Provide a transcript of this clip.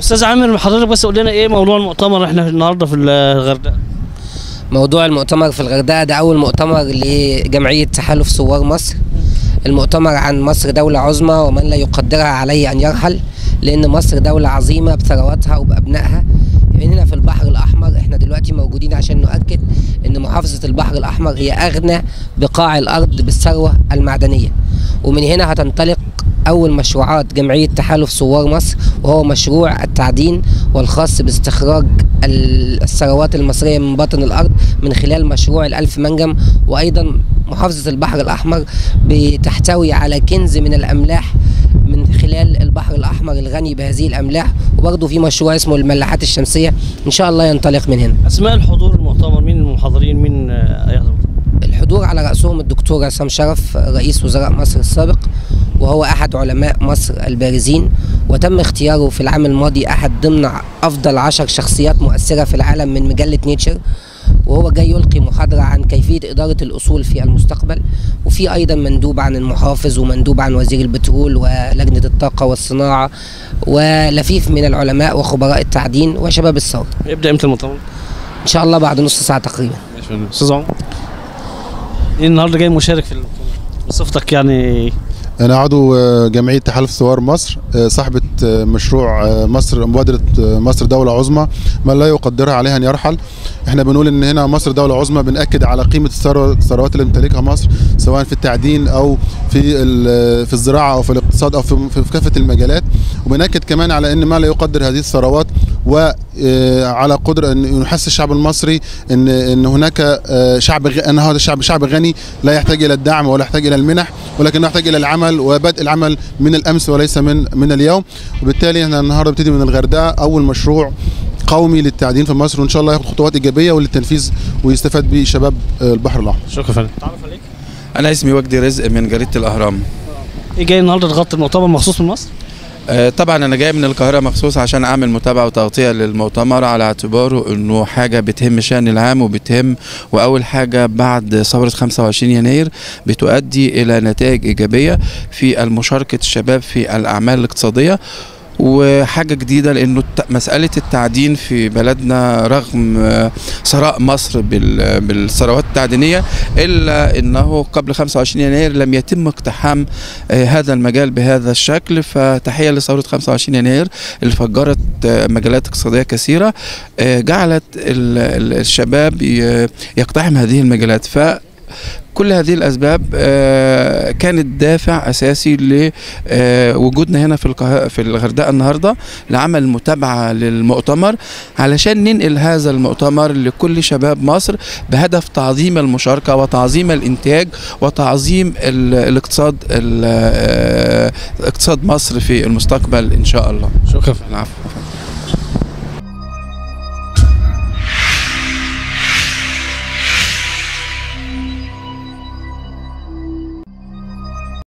استاذ عامر حضرتك بس قول لنا ايه موضوع المؤتمر احنا النهارده في الغردقه موضوع المؤتمر في الغردقة ده أول مؤتمر لجمعية تحالف ثوار مصر المؤتمر عن مصر دولة عظمى ومن لا يقدرها عليه أن يرحل لأن مصر دولة عظيمة بثرواتها وبأبنائها هنا في البحر الأحمر احنا دلوقتي موجودين عشان نؤكد أن محافظة البحر الأحمر هي أغنى بقاع الأرض بالثروة المعدنية ومن هنا هتنطلق أول مشروعات جمعية تحالف ثوار مصر وهو مشروع التعدين والخاص باستخراج الثروات المصرية من باطن الأرض من خلال مشروع الألف منجم وأيضا محافظة البحر الأحمر بتحتوي على كنز من الأملاح من خلال البحر الأحمر الغني بهذه الأملاح وبرضه في مشروع اسمه الملاحات الشمسية إن شاء الله ينطلق من هنا اسماء الحضور المؤتمر مين المحاضرين مين آه، يحضر الحضور على رأسهم الدكتور عصام شرف رئيس وزراء مصر السابق وهو أحد علماء مصر البارزين وتم اختياره في العام الماضي أحد ضمن أفضل عشر شخصيات مؤثرة في العالم من مجلة نيتشر وهو جاي يلقي محاضرة عن كيفية إدارة الأصول في المستقبل وفي أيضا مندوب عن المحافظ ومندوب عن وزير البترول ولجنة الطاقة والصناعة ولفيف من العلماء وخبراء التعدين وشباب الثورة يبدا امتى المؤتمر إن شاء الله بعد نص ساعة تقريبا استاذ عمر ايه النهارده جاي مشارك في المؤتمر بصفتك يعني أنا عضو آه، جمعية تحالف ثوار مصر آه، صاحبة آه، مشروع آه، مصر مبادرة آه، مصر دولة عظمى من لا يقدرها عليها أن يرحل احنا بنقول ان هنا مصر دولة عظمى بنأكد على قيمة الثروة الثروات اللي بتمتلكها مصر سواء في التعدين او في ال- في الزراعة او في الاقتصاد او في في كافة المجالات وبنأكد كمان على ان ما لا يقدر هذه الثروات وعلى قدرة ان يحس الشعب المصري ان ان هناك آه، شعب غ- ان هذا الشعب شعب غني لا يحتاج الى الدعم ولا يحتاج الى المنح ولكنه يحتاج الى العمل وبدء العمل من الامس وليس من من اليوم وبالتالي احنا النهارده بنبتدي من الغردقه اول مشروع قومي للتعدين في مصر وان شاء الله ياخد خطوات ايجابيه وللتنفيذ ويستفاد به شباب آه، البحر الاحمر شكرا فندم تعرف عليك أنا اسمي وجدي رزق من جريدة الأهرام ايه جاي النهارده تغطي المؤتمر مخصوص من مصر آه، طبعا أنا جاي من القاهرة مخصوص عشان أعمل متابعة وتغطية للمؤتمر على اعتباره إنه حاجة بتهم الشأن العام وبتهم وأول حاجة بعد ثورة 25 يناير بتؤدي إلى نتائج إيجابية في المشاركة الشباب في الأعمال الاقتصادية وحاجة جديدة لأنه الت- مسألة التعدين في بلدنا رغم آه، ثراء مصر بال- بالثروات التعدينية إلا أنه قبل 25 يناير لم يتم اقتحام آه، هذا المجال بهذا الشكل فتحية لثورة 25 يناير اللي فجرت آه، مجالات اقتصادية كثيرة آه، جعلت ال- ال- الشباب ي- يقتحم هذه المجالات ف كل هذه الاسباب آه، كانت دافع اساسي لوجودنا هنا في القاهره في الغردقه النهارده لعمل متابعه للمؤتمر علشان ننقل هذا المؤتمر لكل شباب مصر بهدف تعظيم المشاركه وتعظيم الانتاج وتعظيم ال- الاقتصاد ال- آه، اقتصاد مصر في المستقبل ان شاء الله شكرا العفو